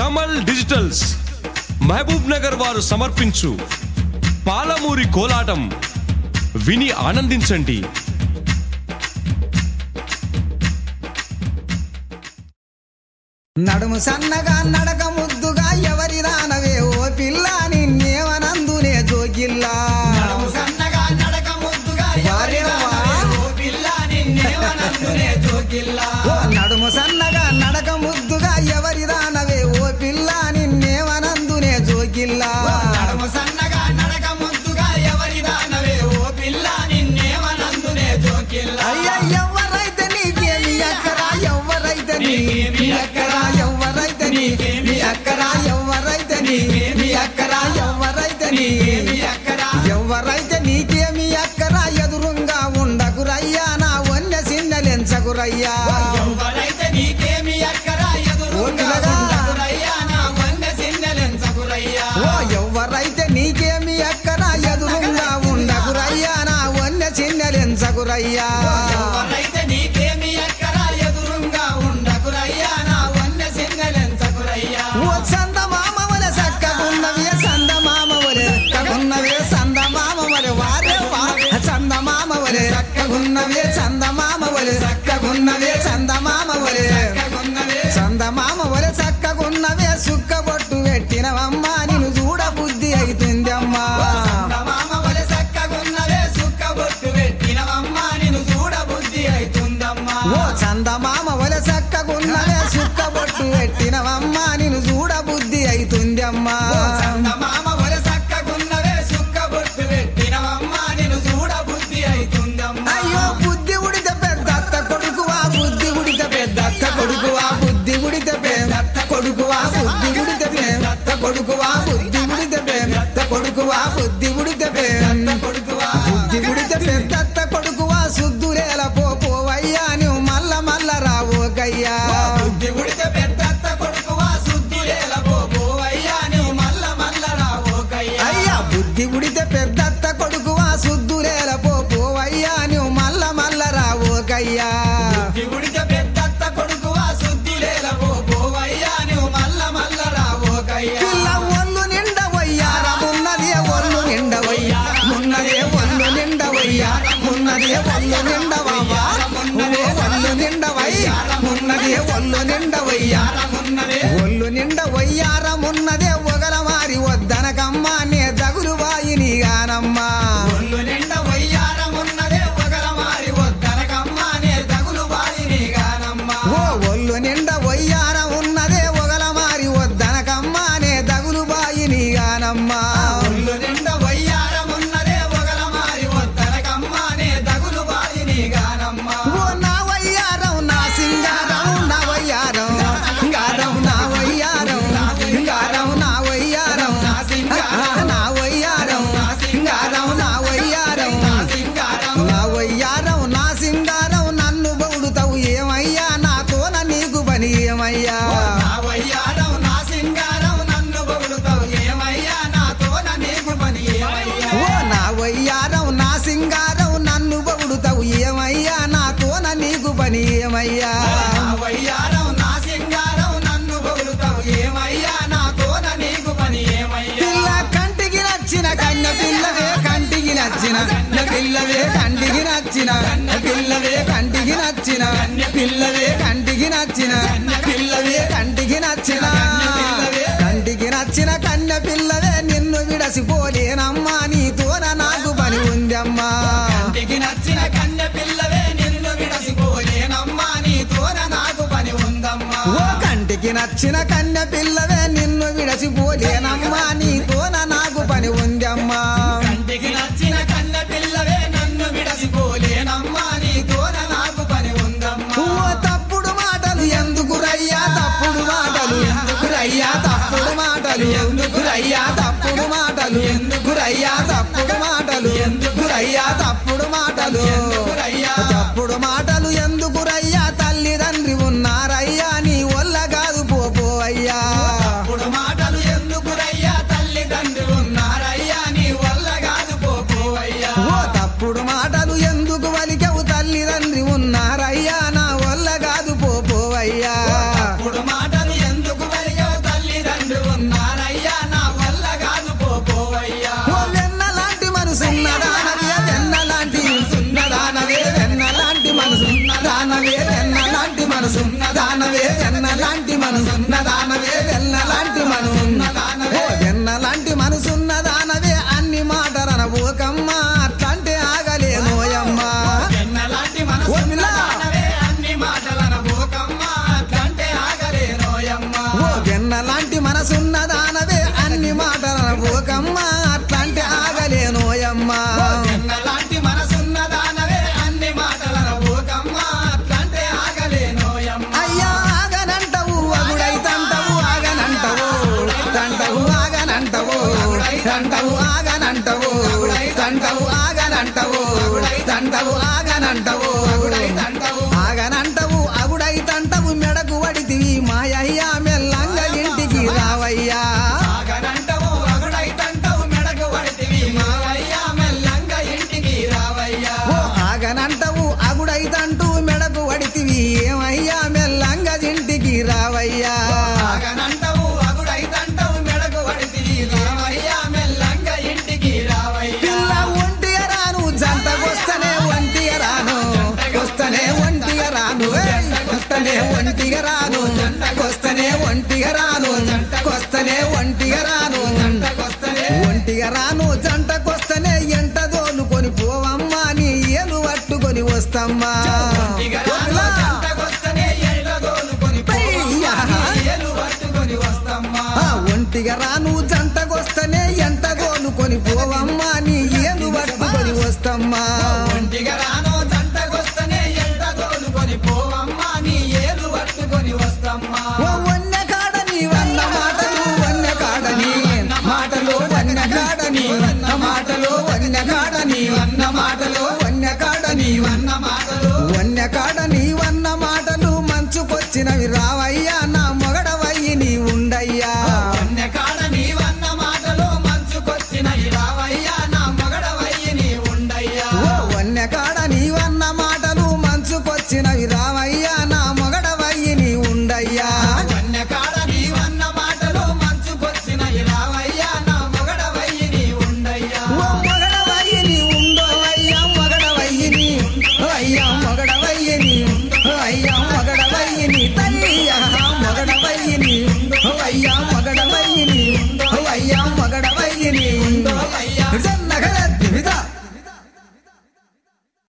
Kamal digitals Mahabub Nagar వారు సమర్పించు పాలమూరి కోలాటం విని ఆనందించండి నడుము సన్నగా నడక ముద్దుగా ఎవరి దానవే ఓ పిల్ల నిన్నేమనందునే జోగిల్లా నడుము సన్నగా నడక ముద్దుగా ఎవరి వారేవా? దానవే ఓ పిల్ల నిన్నేమనందునే జోకిల్లా. ఓ నడుము సన్నగా నడక ముద్దుగా ఎవరి దానవే ఓ పిల్ల నిన్నేమనందునే జోగిల్లా నడుము సన్నగా నడక ముద్దుగా ఎవరి దానవే ఓ పిల్ల నిన్నేమనందునే జోకిల్లా. అయ్య ఎవరైతే నీకేమి అక్కరా ఎవరైతే నీ మీ అక్కరా ఎవరైతే నీ మీ అక్కరా ఎవరైతే నీ మీ అక్కరా ఎవరైతే నీ మీ అక్కరా ఎవరైతే నీకేమి అక్కరా ఎదురుంగా ఉండకురయ్యా నా వన్య సిన్నలెంచకురయ్యా ఎవరైతే నీకేమి అక్కరా ఎదురుగా ఓ పిల్లగా. ఉండకురయ్యా, నా వన్నె సిన్నెలెంచకురయ్యా. ఓ ఎవరైతే నీకేమి అక్కరా ఎదురుంగా ఉండకురయ్యా నా వన్య సిన్నలెంచకురయ్యా ఎవరైతే నీకేమి అక్కరా ఎదురుగా ఉండకురయ్యా, నా వన్నె సిన్నెలెంచకురయ్యా. ఓ సంద మామవలె సక్కగున్నవే సంద మామవలె సక్కగున్నవే సంద మామవలె వారే వా సంద మామవలె సక్కగున్నవే సంద మామవలె సక్కగున్నవే సంద మామవలె ఉన్నవే సంద మామవలె సక్కగున్నవే సుక్కబొట్టు పెట్టినవమ్మా నిన్ను చూడ బుద్ధి అవుతుందమ్మా మామ వలె సక్కగున్నవే సుక్కబొట్టు పెట్టినవమ్మా నిన్ను చూడ బుద్ధి అవుతుందమ్మా ఓ చంద మామవలె సక్కగున్నవే సుక్కబొట్టు పెట్టినవమ్మా నిన్ను చూడ బుద్ధి అవుతుందమ్మా మామ వలె సక్కగున్నవే సుక్కబొట్టు పెట్టినవమ్మా నిన్ను చూడ బుద్ధి అవుతుందమ్మా అయ్యో బుద్ధి ఉడిత పెద్దత్త కొడుకువా బుద్ధి ఉడిత పెద్దత్త కొడుకువా బుద్ధి ఉడిత పెద్దత్త కొడుకువా బుద్ధి ఉడిత పెద్దత్త కొడుకువా బుద్ధి ఉడిత పెద్దత్త కొడుకువా బుద్ధి ఉడిత పెద్ద కొడుకువా బుద్ధి ఉడిత పెద్దత్త కొడుకువా సుద్దురేల పో పోవయ్యా నువ్వు మల్ల మల్ల రావు గయ్యా బుద్ధి ఉడితే పెద్దత్త కొడుకువా సుద్దులేల పోవయ్యా నువ్వు మల్ల మల్ల రావోకయ్యా అయ్యా బుద్ధి ఉడిత పెద్దత్త కొడుకువా సుద్దురేల పో పోవయ్యా నువ్వు మల్ల మల్ల రావు గయ్యా బుద్ధి ఉడితే పెద్దత్త కొడుకువా సుద్దులేల పోవయ్యా నువ్వు మల్ల మల్ల రావోకయ్యా పిల్ల ఒళ్ళు నిండవయ్యారా ఉన్నదే ఒళ్ళు నిండవయ్యా ఉన్నదే ఒళ్ళు నిండవయ్యా ఉన్నదే ఒళ్ళు నిండవయ్యా ఉన్నదే ఒళ్ళు నిండవయ్యా ఉన్నదే ఒళ్ళు నిండవయ్యా ఉన్నదే ఒళ్ళు నిండవయ్యారా ఉన్నదే ఒగల మారి వద్దనకమ్మా నే దగులు వాయిని గానమ్మా ఒళ్ళు నిండా వయ్యారమున్నదే ఒకల మారి వద్దనకమ్మా నే తగులు వాడిని గానమ్మా ఓ ఒళ్ళు నిండవయ్యారా ఉన్నదే ఒగల మారి వద్దనకమ్మా నే దగులు బాయిని గానమ్మా ఒళ్ళు నిండా వయ్యారమున్నదే ఒకల మారి వద్దనకమ్మా నే తగులు వాడిని గానమ్మా ఓ నా వయ్యారం నా సింగారం నా వయ్యారం గారం నా వయ్యారం గారం నా వయ్యారం నా సింగారం నా వయ్యారం గారం నా వయ్యారం సింగారం నా వయ్యారం నా సింగారం నన్ను బౌడుతావు ఏమయ్యా నాతోన నీకు పని ఏమయ్యా నా వయ్యారం నా సింగారం నన్ను పొగుడుతావు ఏమయ్యా నాతోన నీకు పని ఏమయ్యా ఓ నా వయ్యారం నా సింగారం నన్ను బౌడుతావు ఏమయ్యా నాతోన నీకు పని ఏమయ్యా నా వయ్యారం నా సింగారం నన్ను పొగుడుతావు ఏమయ్యా నాతోన నీకు పని ఏమయ్యా పిల్ల కంటికి నచ్చిన కన్న పిల్లవే కంటికి నచ్చిన న పిల్లవే కంటికి నచ్చిన న పిల్లవే కంటికి నచ్చిన పిల్లవే కంటికి నచ్చిన పిల్లవే కంటికి నచ్చిన కంటికి నచ్చిన కన్న పిల్లవే నిన్ను విడసిపోలేనమ్మా నీతోన నాకు పని ఉందమ్మా ఇంటికి నచ్చిన కన్నె పిల్లవే నిన్ను విడసిపోలేనమ్మా నీతోన నాకు పని ఉందమ్మా ఓ కంటికి నచ్చిన కన్న పిల్లవే నిన్ను విడసిపోలేనమ్మా నీతోన నాకు పని ఉందమ్మా కంటికి నచ్చిన కన్నె పిల్లవే నన్ను విడసిపోలేనమ్మా నీతోన నాకు పని ఉందమ్మా ఓ తప్పుడు మాటలు ఎందుకు రయ్యా తప్పుడు మాటలు ఎందుకు రయ్యా తప్పుడు మాటలు ఎందుకు రయ్యా తప్పుడు మాటలు ఎందుకు రయ్యా తప్పుడు మాటలు ఎందుకు రయ్యా తప్పుడు మాటలు ఎందుకురయ్యా? తప్పుడు మాటలు ఎందుకు రయ్యా తల్లిదండ్రి ఉన్నారయ్యా నీ వల్ల కాదు పోపో అయ్యా ఇప్పుడు మాటలు ఎందుకురయ్యా తల్లిదండ్రులు ఉన్నారయ్యా నీ వల్ల కాదు పోపోవయ్యా ఓ తప్పుడు మాటలు ఎందుకు వలికెవు తల్లిదండ్రి ఉన్నారయ్యా నా వల్ల కాదు పోపోవయ్యా ఇప్పుడు మాటలు ఎందుకు కలిగావు తల్లి మనసున్న దానవే వెన్న లాంటి మనసున్న దానవే వెన్న లాంటి మనసున్న దానవే వెన్న లాంటి మనసున్న దానవే అన్ని మాటలన పోకమ్మ అట్లాంటి ఆగలేనోయమ్మా ఎన్నలాంటి మనసు ఓ పిల్ల! దానవే అన్ని మాటలన పోకమ్మ అట్లంటే ఆగలేనోయమ్మ ఓ వెన్న లాంటి మనసున్న దానవే అన్ని మాటలన పోకమ్మ అట్లాంటి ఆగలేనోయమ్మా ఎన్నలాంటి మనసున్న దానవే అన్ని మాటలన పోకమ్మ అట్లంటే ఆగలేనోయమ్మ అయ్యా ఆగనంటవు అగుడైతంటవు ఆగనంటవు తంటవు ఆగనంటవు తంటవు ఆగనంటవు తంటవు ఆగనంటవు తంటవు ఆగనంటవు ఆగనంటవు అగుడైతంటవు మెడకు వడితివి మాయయ్యా మెల్లంగ ఇంటికి రావయ్యా ఆగనంటవు అగుడైతంటవు మెడకు పడితివి మావయ్య మెల్లంగా ఇంటికి రావయ్యా ఓ ఆగనంటవు అగుడైతంటూ మెడకు వడితివి ఏమయ్యా మెల్లంగ ఇంటికి రావయ్యా ఆగనంటవు అగుడైతంటవు మెడకు పడితివి రావయ్య మెల్లంగా ఇంటికి రావయ్యా పిల్ల ఒంటిగా రాను జంటకొస్తనే ఒంటిగా రాను వస్తనే ఒంటిగా రాను ఏయ్! వస్తనే ఒంటిగా రాను కొస్తనే ఒంటిగా రాను కొస్తనే ఒంటిగా రాను ఒంటిగా రాను జంటకొస్తనే ఎంట దోలుకొని పోవమ్మా నీ ఏలు పట్టుకొని వస్తమ్మా ఇగరాను జంటకొస్తనే ఎల్ల దోలుకొని పోవమ్మా, నీ ఏలు పట్టుకొని వస్తమ్మా ఆ ఒంటిగా రాను జంటకొస్తనే ఎంట దోలుకొని పోవమ్మా నీ ఏలు పట్టుకొని వస్తమ్మా ఒంటిగా రాను జంటకొస్తనే ఎంట దోలుకొని పోవమ్మా నీ ఏలు పట్టుకొని వస్తమ్మా ఓ వన్య కాడని వన్న మాటలు వన్య కాడని మాటలు వన్య కాడని వన్న మాటలు వన్య కాడని వన్న మాటలు వన్య కాడని అన్న మాటలు వన్య కాడని వన్న మాటలు మంచుకొచ్చినవి రావయ్యా నా మొగడవయ్యి నీ ఉండయ్యా కన్య కాడ నీవన్న మాటలు మంచుకొచ్చిన రావయ్యా నా మగడవయ్యి నీ ఉండయ్యా ఓ వన్య కాడని వన్న మాటలు మంచుకొచ్చినవి రావయ్యా నా మొగడవయ్యి నీ ఉండయ్యా కన్య కాడ నీవన్న మాటలు మంచుకొచ్చిన రావయ్యా నా మగడవయ్యి నీ ఉండయ్యా ఓ మొగడవయ్యి నీ ఉండో అయ్యా మొగడవయ్యి నీ అయ్యా మొగడవయ్యి నీ